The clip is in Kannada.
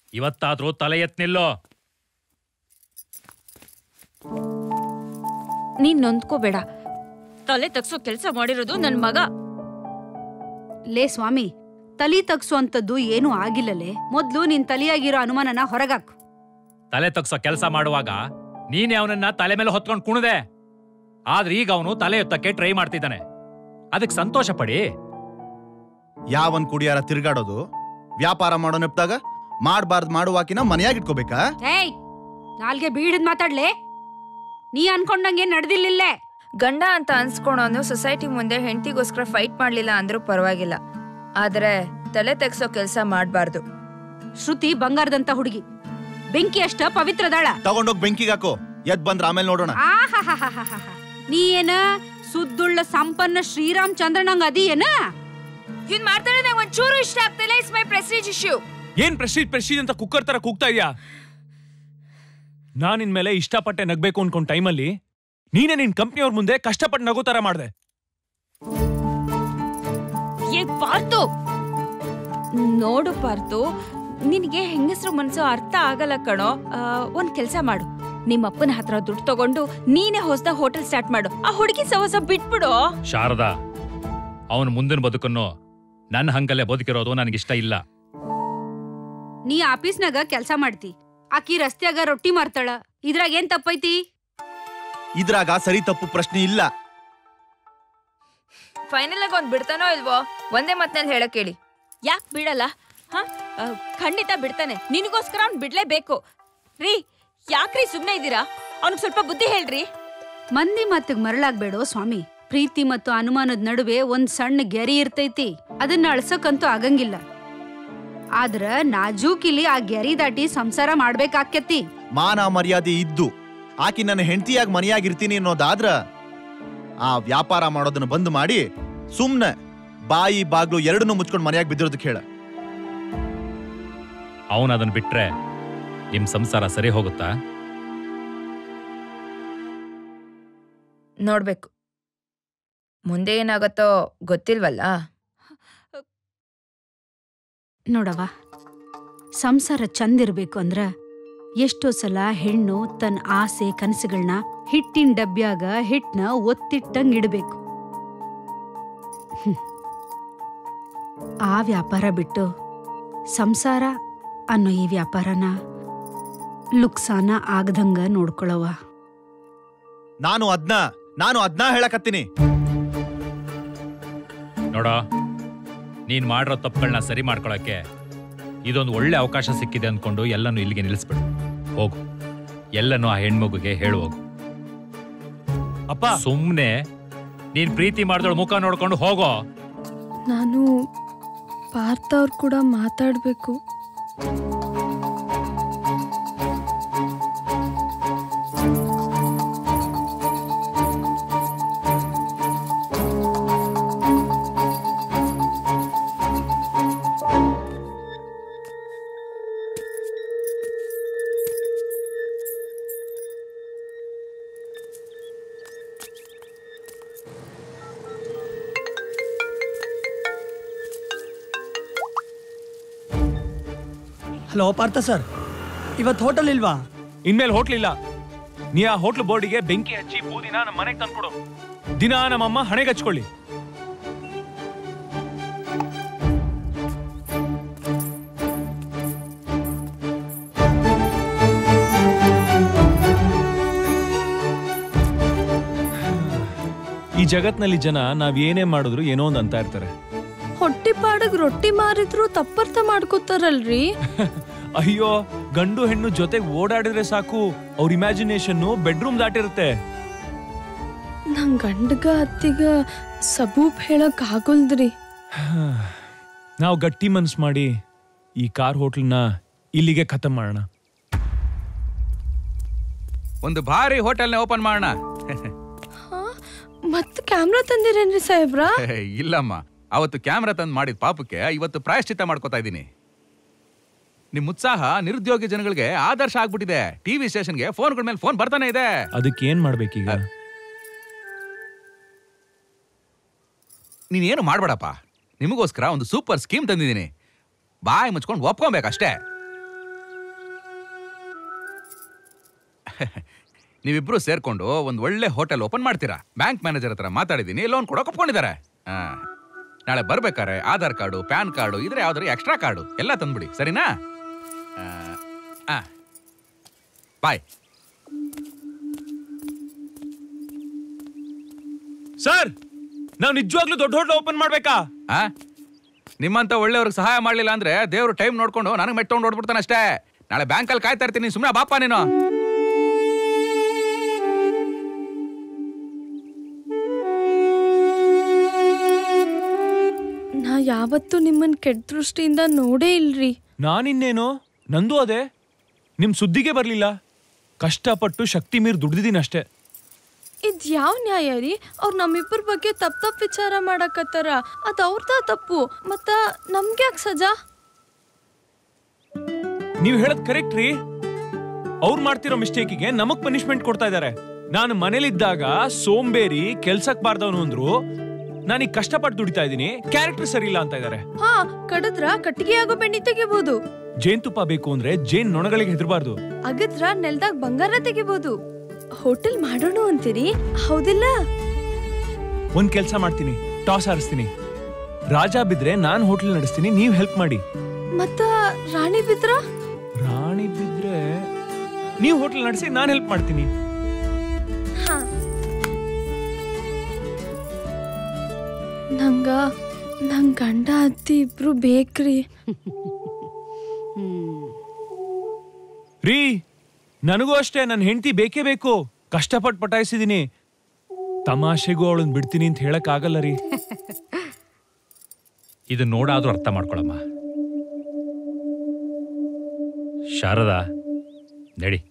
ಇವತ್ತಾದ್ರೂ ತಲೆ ಎತ್ ನಿಲ್ಲೋ ನೀನ್ ನೊಂದ್ಕೋಬೇಡ ತಲೆ ತಗ್ಸೋ ಕೆಲ್ಸ ಮಾಡಿರೋದು ನನ್ ಮಗ ಲೇ ಸ್ವಾಮಿ ತಲಿ ತಗ್ಸುವಂಥದ್ದು ಏನೂ ಆಗಿಲ್ಲಲೇ ಮೊದ್ಲು ನಿನ್ ತಲಿಯಾಗಿರೋ ಅನುಮಾನನ ಹೊರಗಾಕು ತಲೆ ತಗ್ಸೋ ಕೆಲಸ ಮಾಡುವಾಗ ನೀನೇ ಅವನನ್ನ ತಲೆ ಮೇಲೆ ಹೊತ್ಕೊಂಡು ಕುಣದೆ ಆದ್ರೆ ಈಗ ಅವನು ತಲೆ ಎತ್ತಕ್ಕೆ ಟ್ರೈ ಮಾಡ್ತಿದ್ದಾನೆ ಅದಕ್ಕೆ ಸಂತೋಷ ಪಡಿ ಯಾವನ್ ಕುಡಿಯಾರ ತಿರ್ಗಾಡೋದು ವ್ಯಾಪಾರ ಮಾಡೋ ನೆಪ್ದಾಗ ಮಾಡ್ಬಾರ್ದು ಮಾಡುವಾಕಿನ ಮನೆಯಾಗ ಇಟ್ಕೋಬೇಕಾ ಏಯ್ ನಾಲ್ಗೆ ಬೀಳದ್ ಮಾತಾಡ್ಲೆ ನೀ ಅನ್ಕೊಂಡಂಗೆ ನಡ್ದಿಲ್ಲಿಲ್ಲೇ ಗಂಡ ಅಂತ ಅನ್ಸ್ಕೊಳೋನು ಸೊಸೈಟಿ ಮುಂದೆ ಹೆಂಡತಿಗೋಸ್ಕರ ಫೈಟ್ ಮಾಡ್ಲಿಲ್ಲ ಅಂದ್ರೂ ಪರವಾಗಿಲ್ಲ ಆದ್ರೆ ತಲೆ ತೆಗ್ಸೋ ಕೆಲ್ಸ ಮಾಡ್ಬಾರ್ದು ಶ್ರುತಿ ಬಂಗಾರದಂತ ಹುಡುಗಿ ಬೆಂಕಿ ಅಷ್ಟ ಪವಿತ್ರದಾಳ ತಗೊಂಡೋಗ್ ಬೆಂಕಿಗೆ ಹಾಕೋ ಎದ್ ಬಂದ್ರ ಆಮೇಲೆ ನೋಡೋಣ ಆಹಾಹಾಹಾಹಾಹಾ. ನೀ ಏನ ಸುದ್ದುಳ್ಳ ಸಂಪನ್ನ ಶ್ರೀರಾಮ್ ಚಂದ್ರನಂಗ ಅದಿ ಏನ ಇವ್ನ್ ಮಾಡ್ತಾಳೆ ನಂಗೆ ಒಂಚೂರು ಇಷ್ಟ ಆಗ್ತಿಲ್ಲ ಇಟ್ಸ್ ಮೈ ಪ್ರೆಸ್ಟೀಜ್ ಇಶ್ಯೂ ಏನ್ ಪ್ರೆಸ್ಟೀಜ್ ಪ್ರೆಸ್ಟೀಜ್ ಅಂತ ಕುಕ್ಕರ್ ತರ ಕೂಗ್ತಾ ಇದೀಯಾ ನಾನ್ ನಿನ್ ಮೇಲೆ ಇಷ್ಟಪಟ್ಟೆ ನಗ್ಬೇಕು ಅನ್ಕೊಂಡ್ ಟೈಮಲ್ಲಿ ನೀನೇ ನಿನ್ ಕಂಪ್ನಿಯವ್ರ ಮುಂದೆ ಕಷ್ಟಪಟ್ಟು ನಗೋ ತರ ಮಾಡ್ದೆ ಏ ಪಾರ್ತು ನೋಡು ಪಾರ್ತು ನಿನಗೆ ಹೆಂಗಸ್ರು ಮನ್ಸು ಅರ್ಥ ಆಗಲ್ಲ ಕಣೋ ಆ, ಒಂದ್ ಕೆಲ್ಸ ಮಾಡು ನಿಮ್ಮ ಅಪ್ಪನ ಹತ್ರ ದುಡ್ಡು ತಗೊಂಡು ನೀನೇ ಹೊಸದ ಹೋಟೆಲ್ ಸ್ಟಾರ್ಟ್ ಮಾಡು ಆ ಹುಡುಗಿ ಸವಸ ಬಿಟ್ಬಿಡು ಶಾರದಾ ಅವನು ಮುಂದಿನ ಬದುಕನ್ನು ನನ್ನ ಹಂಗಲ್ಲೇ ಬದುಕಿರೋದು ನನಗಿಷ್ಟ ಇಲ್ಲ ನೀ ಆಫೀಸ್ನಾಗ ಕೆಲ್ಸ ಮಾಡ್ತಿ ಆಕಿ ರಸ್ತ್ಯಾಗ ರೊಟ್ಟಿ ಮಾರ್ತಾಳ ಇದ್ರಾಗ ಏನ್ ತಪ್ಪೈತಿ ಇದ್ರಾಗ ಸರಿ ತಪ್ಪು ಪ್ರಶ್ನೆ ಇಲ್ಲ ಫೈನಲ್ ಆಗಿ ಒಂದ್ ಬಿಡ್ತಾನೋ ಇಲ್ವೋ ಒಂದೇ ಮಾತ್ನಲ್ಲಿ ಹೇಳಕ್ ಹೇಳಿ ಯಾಕೆ ಬಿಡಲ್ಲ ಹ ಆ, ಖಂಡಿತ ಬಿಡ್ತಾನೆ ನಿನಗೋಸ್ಕರ ಅವ್ನ್ ಬಿಡ್ಲೇಬೇಕು ರೀ ಯಾಕ್ರಿ ಸುಮ್ನೆ ಇದ್ದೀರಾ ಅವ್ನಿಗೆ ಸ್ವಲ್ಪ ಬುದ್ಧಿ ಹೇಳ್ರಿ ಮಂದಿ ಮಾತಿಗ್ ಮರಳಾಗ್ಬೇಡೋ ಸ್ವಾಮಿ ಪ್ರೀತಿ ಮತ್ತು ಅನುಮಾನದ ನಡುವೆ ಒಂದ್ ಸಣ್ಣ ಗೆರಿ ಇರ್ತೈತಿ ಅದನ್ನ ಅಳ್ಸಕ್ಕಂತೂ ಆಗಂಗಿಲ್ಲ ಆದ್ರ ನಾಜೂಕಿಲಿ ಆ ಗೆರಿ ದಾಟಿ ಸಂಸಾರ ಮಾಡ್ಬೇಕಾಕ್ಯತಿ ಮಾನ ಮರ್ಯಾದೆ ಇದ್ದು ಆಕಿ ನನ್ನ ಹೆಂಡತಿಯಾಗಿ ಮನೆಯಾಗಿರ್ತೀನಿ ಅನ್ನೋದಾದ್ರ ಆ ವ್ಯಾಪಾರ ಮಾಡೋದನ್ನ ಬಂದ್ ಮಾಡಿ ಸುಮ್ನೆ ಬಾಯಿ ಬಾಗ್ಲು ಎರಡನ್ನೂ ಮುಚ್ಕೊಂಡು ಮನೆಯಾಗ ಬಿದ್ದಿರೋದಕ್ಕೆ ಹೇಳ ಅವನು ಅದನ್ನ ಬಿಟ್ರೆ ನಿಮ್ ಸಂಸಾರ ಸರಿ ಹೋಗುತ್ತಾ ನೋಡ್ಬೇಕು ಮುಂದೆ ಏನಾಗತ್ತೋ ಗೊತ್ತಿಲ್ವಲ್ಲ ನೋಡವ ಸಂಸಾರ ಚಂದಿರ್ಬೇಕು ಅಂದ್ರ ಎಷ್ಟೋ ಸಲ ಹೆಣ್ಣು ತನ್ನ ಆಸೆ ಕನಸುಗಳನ್ನ ಹಿಟ್ಟಿನ ಡಬ್ಬ್ಯಾಗ ಹಿಟ್ನ ಒತ್ತಿಟ್ಟಂಗ್ ಇಡಬೇಕು ಆ ವ್ಯಾಪಾರ ಬಿಟ್ಟು ಸಂಸಾರ ಅನ್ನೋ ಈ ವ್ಯಾಪಾರನ ಲುಕ್ಸಾನ ಆಗದಂಗ ನೋಡ್ಕೊಳವ ನಾನು ಅದ್ನ ನಾನು ಅದ್ನ ಹೇಳಕತ್ತೀನಿ ನೋಡೋ ನೀನ್ ಮಾಡಿರೋ ತಪ್ಪುಗಳನ್ನ ಸರಿ ಮಾಡ್ಕೊಳಕ್ಕೆ ಇದೊಂದು ಒಳ್ಳೆ ಅವಕಾಶ ಸಿಕ್ಕಿದೆ ಅಂದ್ಕೊಂಡು ಎಲ್ಲನೂ ಇಲ್ಲಿಗೆ ನಿಲ್ಲಿಸ್ಬಿಡು ಹೋಗು ಎಲ್ಲನೂ ಆ ಹೆಣ್ಮಗುಗೆ ಹೇಳು ಹೋಗು ಅಪ್ಪ ಸುಮ್ನೆ ನೀನ್ ಪ್ರೀತಿ ಮಾಡಿದವಳ ಮುಖ ನೋಡ್ಕೊಂಡು ಹೋಗೋ ನಾನು ಪಾರ್ಥ ಅವ್ರು ಕೂಡ ಮಾತಾಡಬೇಕು ಹಲೋ ಪಾರ್ಥ ಸರ್ ಇವತ್ತು ಹೋಟೆಲ್ ಇಲ್ವಾ ಇನ್ಮೇಲೆ ಹೋಟ್ಲ್ ಇಲ್ಲ ನೀ ಆ ಹೋಟ್ಲ್ ಬೋರ್ಡಿಗೆ ಬೆಂಕಿ ಹಚ್ಚಿ ಬೂದಿನ ನಮ್ಮ ಮನೆಗೆ ತಂದ್ಕೊಡು ದಿನ ನಮ್ಮಮ್ಮ ಹಣೆಗೆ ಹಚ್ಕೊಳ್ಳಿ ಈ ಜಗತ್ನಲ್ಲಿ ಜನ ನಾವ್ ಏನೇ ಮಾಡಿದ್ರು ಏನೋ ಒಂದು ಅಂತ ಇರ್ತಾರೆ ಹೊಟ್ಟಿ ಪಾಡಗ್ ರೊಟ್ಟಿ ಮಾರಿದ್ರು ತಪ್ಪರ್ಥ ಮಾಡ್ಕೋತಾರಲ್ರಿ ಅಯ್ಯೋ ಗಂಡು ಹೆಣ್ಣು ಜೊತೆಗೆ ಓಡಾಡಿದ್ರೆ ಸಾಕು ಅವ್ರ ಇಮ್ಯಾಜಿನೇಷನ್ ಬೆಡ್ರೂಮ್ ದಾಟಿರುತ್ತೆ ನನ್ ಗಂಡಗ ಅತ್ತಿಗ ಸಬೂಬ್ ಹೇಳಕ್ ಆಗೋಲ್ದ್ರಿ ನಾವು ಗಟ್ಟಿ ಮನ್ಸ್ ಮಾಡಿ ಈ ಕಾರ್ ಹೋಟ್ಲ್ನ ಇಲ್ಲಿಗೆ ಖತಮ್ ಮಾಡೋಣ ಒಂದು ಭಾರಿ ಹೋಟೆಲ್ನ ಓಪನ್ ಮಾಡೋಣ ಮತ್ ಕ್ಯಾಮ್ರಾ ತಂದಿರೇನ್ರಿ ಸಾಹೇಬ್ರ ಇಲ್ಲಮ್ಮ ಅವತ್ತು ಕ್ಯಾಮ್ರಾ ತಂದು ಮಾಡಿದ ಪಾಪಕ್ಕೆ ಇವತ್ತು ಪ್ರಾಯಶ್ಚಿತ್ತ ಮಾಡ್ಕೋತಾ ಇದ್ದೀನಿ ನಿಮ್ ಉತ್ಸಾಹ ನಿರುದ್ಯೋಗಿ ಜನಗಳಿಗೆ ಆದರ್ಶ ಆಗ್ಬಿಟ್ಟಿದೆ ಟಿವಿ ಸ್ಟೇಷನ್ಗೆ ಫೋನ್ಗಳ ಮೇಲೆ ಫೋನ್ ಬರ್ತಾನೆ ಇದೆ ಅದಕ್ಕೆ ಏನ್ ಮಾಡ್ಬೇಕೀಗ ನೀನೇನು ಮಾಡ್ಬೇಡಪ್ಪ ನಿಮಗೋಸ್ಕರ ಒಂದು ಸೂಪರ್ ಸ್ಕೀಮ್ ತಂದಿದ್ದೀನಿ ಬಾಯಿ ಮುಚ್ಕೊಂಡು ಒಪ್ಕೊಬೇಕಷ್ಟೇ ನೀವಿಬ್ರು ಸೇರ್ಕೊಂಡು ಒಂದು ಒಳ್ಳೆ ಹೋಟೆಲ್ ಓಪನ್ ಮಾಡ್ತೀರಾ ಬ್ಯಾಂಕ್ ಮ್ಯಾನೇಜರ್ ಹತ್ರ ಮಾತಾಡಿದ್ದೀನಿ ಲೋನ್ ಕೊಡೋಕೆ ಒಪ್ಕೊಂಡಿದ್ದಾರೆ ಆ, ನಾಳೆ ಬರ್ಬೇಕಾರೆ ಆಧಾರ್ ಕಾರ್ಡು ಪ್ಯಾನ್ ಕಾರ್ಡು ಇದ್ರೆ ಯಾವ್ದಾರು ಎಕ್ಸ್ಟ್ರಾ ಕಾರ್ಡು ಎಲ್ಲ ತಂದ್ಬಿಡಿ ಸರಿನಾ ಆ, ಆ. ಬಾಯ್ ಸರ್ ನಾವು ನಿಜವಾಗ್ಲೂ ದೊಡ್ಡ ಹೋಟ್ಲ್ ಓಪನ್ ಮಾಡ್ಬೇಕಾ ಆ ನಿಮ್ಮಂತ ಒಳ್ಳೆಯವ್ರಿಗೆ ಸಹಾಯ ಮಾಡ್ಲಿಲ್ಲ ಅಂದ್ರೆ ದೇವ್ರು ಟೈಮ್ ನೋಡ್ಕೊಂಡು ನನಗೆ ಮೆಟ್ಕೊಂಡು ನೋಡ್ಬಿಡ್ತಾನೆ ಅಷ್ಟೇ ನಾಳೆ ಬ್ಯಾಂಕಲ್ಲಿ ಕಾಯ್ತಾ ಇರ್ತೀನಿ ಸುಮ್ಮನೆ ಬಾಪ ನೀನು ನಾ ಯಾವತ್ತೂ ನಿಮ್ಮನ್ ಕೆಟ್ಟ ದೃಷ್ಟಿಯಿಂದ ನೋಡೇ ಇಲ್ರಿ ನಾನಿನ್ನೇನು ನಂದು ಅದೇ ನಿಮ್ ಸುದ್ದಿಗೆ ಬರ್ಲಿಲ್ಲ ಕಷ್ಟಪಟ್ಟು ಶಕ್ತಿ ಮೀರ್ ದುಡ್ದಿದ್ದೀನಿ ಅಷ್ಟೇ ಇದ್ ಯಾವ ನ್ಯಾಯ ರೀ ಅವ್ರು ನಮ್ಮಿಬ್ಬರ ಬಗ್ಗೆ ತಪ್ಪ ತಪ್ಪು ವಿಚಾರ ಮಾಡಕತ್ತಾರ ಅದ್ ಅವ್ರದ ತಪ್ಪು ಮತ್ತ ನಮ್ಗೆ ಯಾಕೆ ಸಜಾ ನೀವ್ ಹೇಳದ್ ಕರೆಕ್ಟ್ ರೀ ಅವ್ರು ಮಾಡ್ತಿರೋ ಮಿಸ್ಟೇಕಿಗೆ ನಮಗ್ ಪನಿಷ್ಮೆಂಟ್ ಕೊಡ್ತಾ ಇದಾರೆ ನಾನು ಮನೇಲಿದ್ದಾಗ ಸೋಂಬೇರಿ ಕೆಲ್ಸಕ್ ಬಾರ್ದವನು ಅಂದ್ರು ನಾನೀಗ ಕಷ್ಟಪಟ್ಟು ದುಡಿತಾ ಇದ್ದೀನಿ ಕ್ಯಾರೆಕ್ಟರ್ ಸರಿ ಇಲ್ಲ ಅಂತ ಇದಾರೆ ಹಾ ಕಡದ್ರ ಕಟ್ಟಿಗೆ ಆಗೋ ಬೆಣ್ಣಿ ತೆಗಿಬಹುದು ಜೇನ್ತುಪ್ಪ ಬೇಕು ಅಂದ್ರೆ ಜೇನ್ ನೊಣಗಳಿಗೆ ಹೆದರ್ಬಾರ್ದು ಅಗದ್ರ ನೆಲ್ದಾಗ ಬಂಗಾರ ತೆಗಿಬಹುದು ಹೋಟೆಲ್ ಮಾಡೋಣ ಅಂತೀರಿ ಹೌದಿಲ್ಲ ಒಂದ್ ಕೆಲ್ಸ ಮಾಡ್ತೀನಿ ಟಾಸ್ ಆರಿಸ್ತೀನಿ ರಾಜ ಬಿದ್ರೆ ನಾನ್ ಹೋಟ್ಲ್ ನಡೆಸ್ತೀನಿ ನೀವ್ ಹೆಲ್ಪ್ ಮಾಡಿ ಮತ್ತ ರಾಣಿ ಬಿದ್ರ ರಾಣಿ ಬಿದ್ರೆ ನೀವ್ ಹೋಟ್ಲ್ ನಡೆಸಿ ನಾನ್ ಹೆಲ್ಪ್ ಮಾಡ್ತೀನಿ ಹಾ ನಂಗ ನಂಗ್ ಗಂಡ ಅತ್ತಿ ಇಬ್ರು ಬೇಕ್ರಿ ರೀ ನನಗೂ ಅಷ್ಟೇ ನನ್ನ ಹೆಂಡತಿ ಬೇಕೇ ಬೇಕು ಕಷ್ಟಪಟ್ಟು ಪಟಾಯಿಸಿದೀನಿ ತಮಾಷೆಗೂ ಅವಳನ್ನ ಬಿಡ್ತೀನಿ ಅಂತ ಹೇಳಕ್ ಆಗಲ್ಲ ರೀ ಇದು ನೋಡಾದ್ರೂ ಅರ್ಥ ಮಾಡ್ಕೊಳಮ್ಮ ಶಾರದಾ ನಡಿ